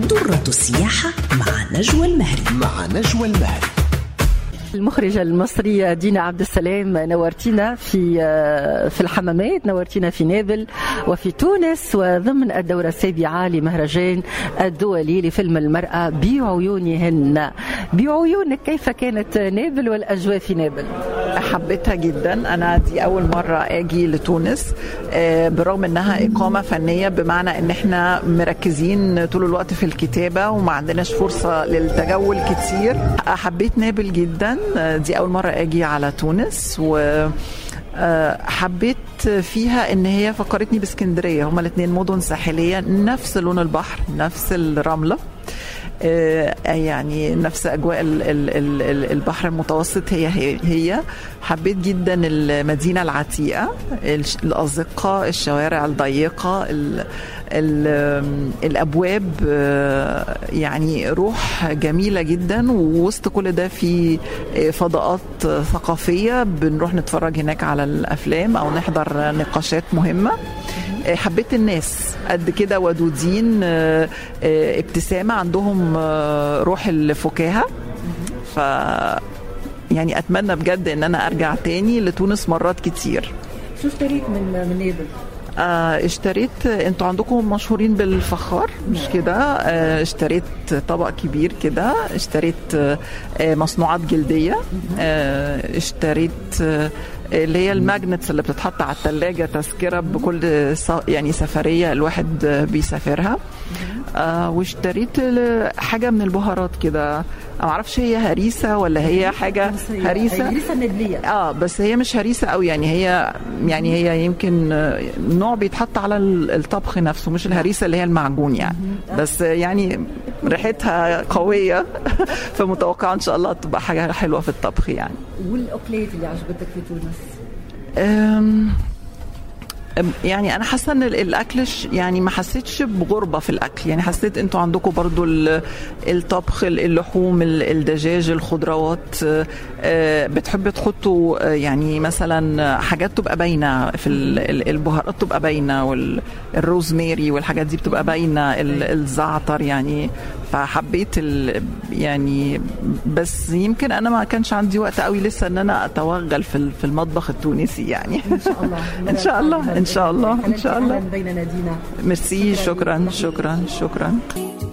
درة السياحة مع نجوى المهري مع نجوى المهري المخرجة المصرية دينا عبد السلام نورتينا في في الحمامات نورتينا في نابل وفي تونس وضمن الدورة السابعة لمهرجان الدولي لفيلم المرأة بعيونهن بعيونك كيف كانت نابل والأجواء في نابل؟ حبيتها جدا انا دي اول مره اجي لتونس برغم انها اقامه فنيه بمعنى ان احنا مركزين طول الوقت في الكتابه وما عندناش فرصه للتجول كتير حبيت نابل جدا دي اول مره اجي على تونس و حبيت فيها ان هي فكرتني باسكندريه هما الاثنين مدن ساحليه نفس لون البحر نفس الرمله يعني نفس اجواء البحر المتوسط هي هي, هي. حبيت جدا المدينه العتيقه الازقه الشوارع الضيقه ال ال الابواب يعني روح جميله جدا ووسط كل ده في فضاءات ثقافيه بنروح نتفرج هناك على الافلام او نحضر نقاشات مهمه حبيت الناس قد كده ودودين ابتسامة عندهم روح الفكاهة ف يعني اتمنى بجد ان انا ارجع تاني لتونس مرات كتير شو اشتريت من من نابل؟ آه اشتريت انتوا عندكم مشهورين بالفخار مش كده آه اشتريت طبق كبير كده اشتريت آه مصنوعات جلديه آه اشتريت آه اللي هي الماجنتس اللي بتتحط على الثلاجة تذكرة بكل يعني سفرية الواحد بيسافرها آه واشتريت حاجة من البهارات كده ما اعرفش هي هريسة ولا هي حاجة هريسة هريسة نبلية اه بس هي مش هريسة قوي يعني هي يعني هي يمكن نوع بيتحط على الطبخ نفسه مش الهريسة اللي هي المعجون يعني بس يعني ريحتها قوية فمتوقعة ان شاء الله تبقى حاجة حلوة في الطبخ يعني والاكلات اللي عجبتك في تونس؟ يعني انا حاسه ان الاكل يعني ما حسيتش بغربه في الاكل يعني حسيت انتوا عندكم برضو الطبخ اللحوم الدجاج الخضروات بتحبوا تحطوا يعني مثلا حاجات تبقى باينه في البهارات تبقى باينه والروزماري والحاجات دي بتبقى باينه الزعتر يعني فحبيت يعني بس يمكن انا ما كانش عندي وقت قوي لسه ان انا اتوغل في في المطبخ التونسي يعني ان شاء الله ان شاء الله ان شاء الله ان شاء الله بيننا دينا ميرسي شكرا شكرا شكرا